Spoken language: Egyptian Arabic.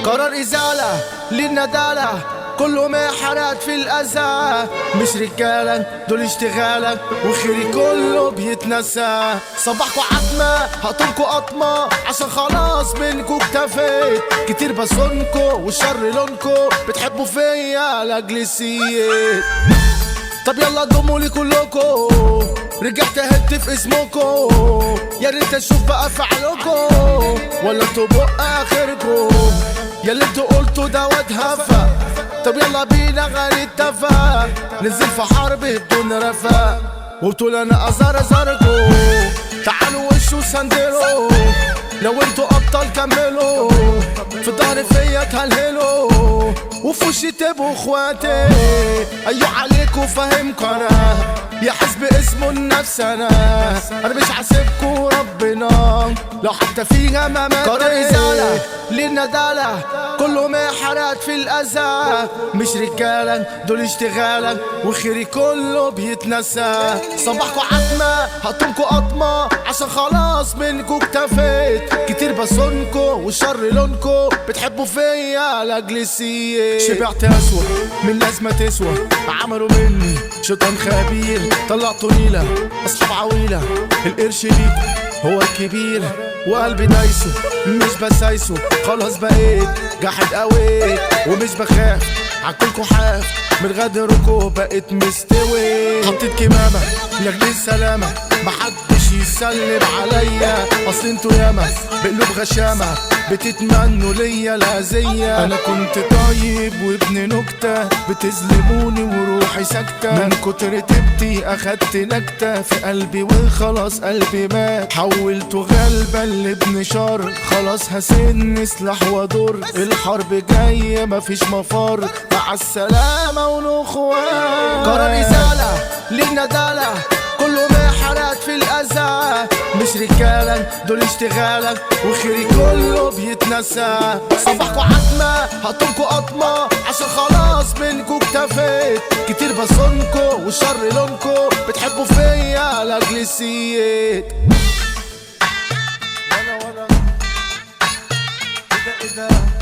قرار إزالة للندالة كله ما حرقت في الأذى مش رجالة دول اشتغالة وخيري كله بيتنسى صباحكوا عتمة هقطمكوا قطمة عشان خلاص منكوا اكتفيت كتير بصونكوا والشر لونكوا بتحبوا فيا لأجل السيد طب يلا ضموا لي كلكو رجعت اهد في اسمكو يا ريت اشوف بقى فعلكو ولا انتوا بق اخركو يا اللي انتوا قلتوا ده واد هفا طب يلا بينا غير اتفق ننزل في حرب بدون رفا وبتقول انا ازار ازاركو تعالوا وشوا سندلوا لو انتوا ابطال كملوا في ظهري فيا تهلهلوا وفي وشي تبقوا اخواتي ايوه عليكوا فاهمكوا انا يا حزب اسمه النفس انا انا مش حاسبكوا ربنا لو حتى فيها ما مات قرار ازاله للندالة كله ما حرقت في الاذى مش رجالا دول اشتغالا وخيري كله بيتنسى صباحكوا عتمة هقطمكوا قطمة عشان خلاص منكوا اكتفيت كتير بصونكوا والشر لونكوا بتحبوا فيا لاجل السيئ شبعت اسوأ من لازمة تسوى عملوا مني شيطان خبير طلعتوا نيلة اصحاب عويلة القرش ليكوا هو الكبير وقلبي دايسه مش بسايسه خلاص بقيت جاحد قوي ومش بخاف عكلكوا حاف من غدركوا بقيت مستوي حطيت كمامة لاجل السلامة محدش يسلم عليا اصل انتوا ياما بقلوب غشامة بتتمنوا ليا الأذية انا كنت طيب وابن نكتة بتظلموني وروحي ساكتة من كتر تبتي اخدت نكتة في قلبي وخلاص قلبي مات حولته غلبة لابن شر خلاص هسن سلاح وضر الحرب جاية مفيش مفر مع السلامة ونخوان قرار إزالة للندالة كله ما حرقت في الأذى مش رجالا دول اشتغالا وخيري كله بيتنسى صباحكوا عتمة هقطمكوا قطمة عشان خلاص منكوا اكتفيت كتير بصونكوا والشر لونكوا بتحبوا فيا لأجل السيد وانا وانا ايه ده ايه ده